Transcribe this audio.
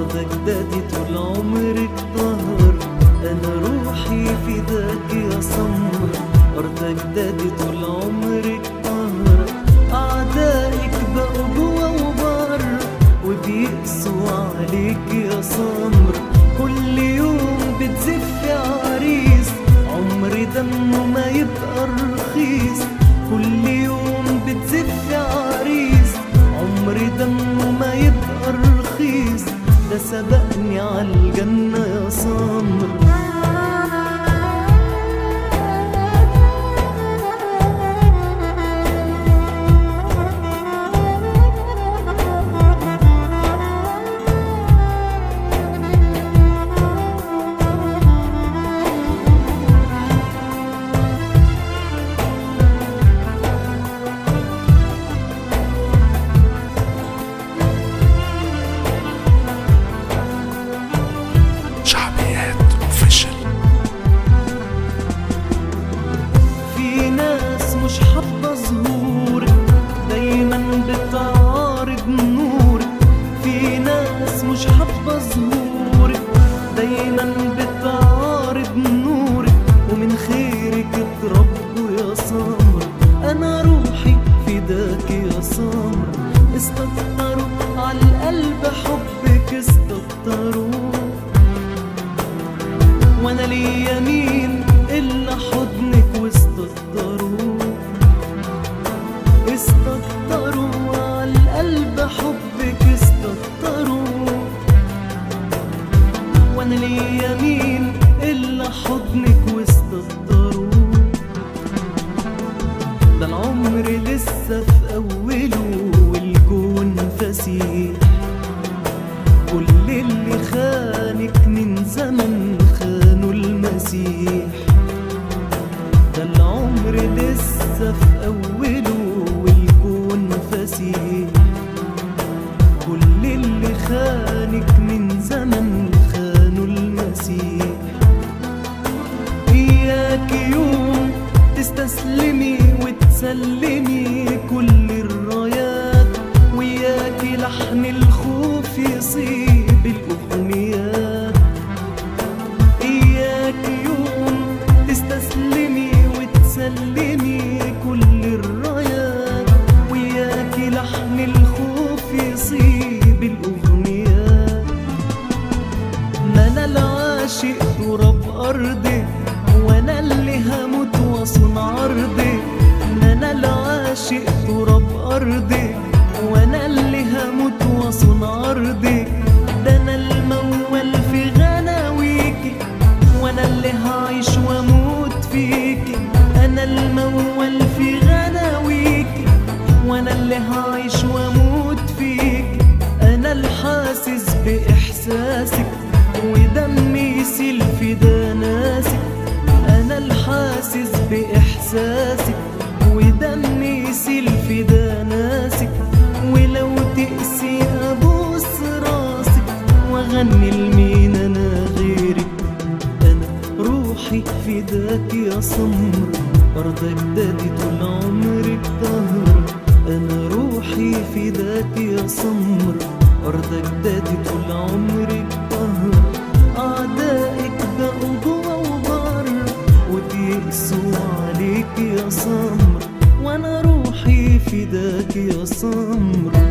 أرضك دادي طول عمرك طهر أنا روحي فداك يا سمر أرضك دادي طول عمرك طهر أعدائك بقوا جوا وبر وبيقسوا عليك يا سمر كل يوم بتزف عريس عمر دمه ما يبقى رخيص كل يوم بتزف عريس عمر دمه ما يبقى رخيص ده سبقني عالجنة يا سمر شعبيات اوفيشال في ناس مش حابة ظهورك دايما بتعارض نورك في ناس مش حابة ظهورك دايما بتعارض نورك ومن خيرك اتربوا يا سمر انا روحي فداك يا سمر استكتروا على القلب حبك استكتروا وانا ليا مين الا حضنك واستكتروا استكتروا على القلب حبك استكتروا وانا ليا مين الا حضنك واستكتروا ده العمر لسه في اوله والكون فسيح كل اللي خانك من زمن خانوا المسيح ده العمر لسه في أوله والكون فسيح كل اللي خانك من زمن خانوا المسيح إياك يوم تستسلمي وتسلمي كل الرايات وياك لحن الخوف يصيب الأغنيات إياك يوم تستسلمي وتسلمي كل الرايات وياك لحن الخوف يصيب الأغنيات ما انا العاشق تراب ارضي وانا اللي هموت واصون عرضي ما انا العاشق تراب ارضي وانا اللي هموت واصون عرضي ده انا المول في غناويكي وانا اللي هعيش واموت فيكي انا المول في غناويكي وانا اللي هعيش واموت فيكي انا الحاسس باحساسك ودمي يسيل في دناسك انا الحاسس باحساسك ودمي يسيل في دناسك ولو تقسي ابوس راسك واغني لمين انا غيرك انا روحي فداك يا سمر ارضك دادي طول عمرك طهر انا روحي فداك يا سمر ارضك دادي طول عمرك طهر اعدائك بقوا جوا وبره وبيقسوا عليك يا سمر وانا روحي فداك يا سمر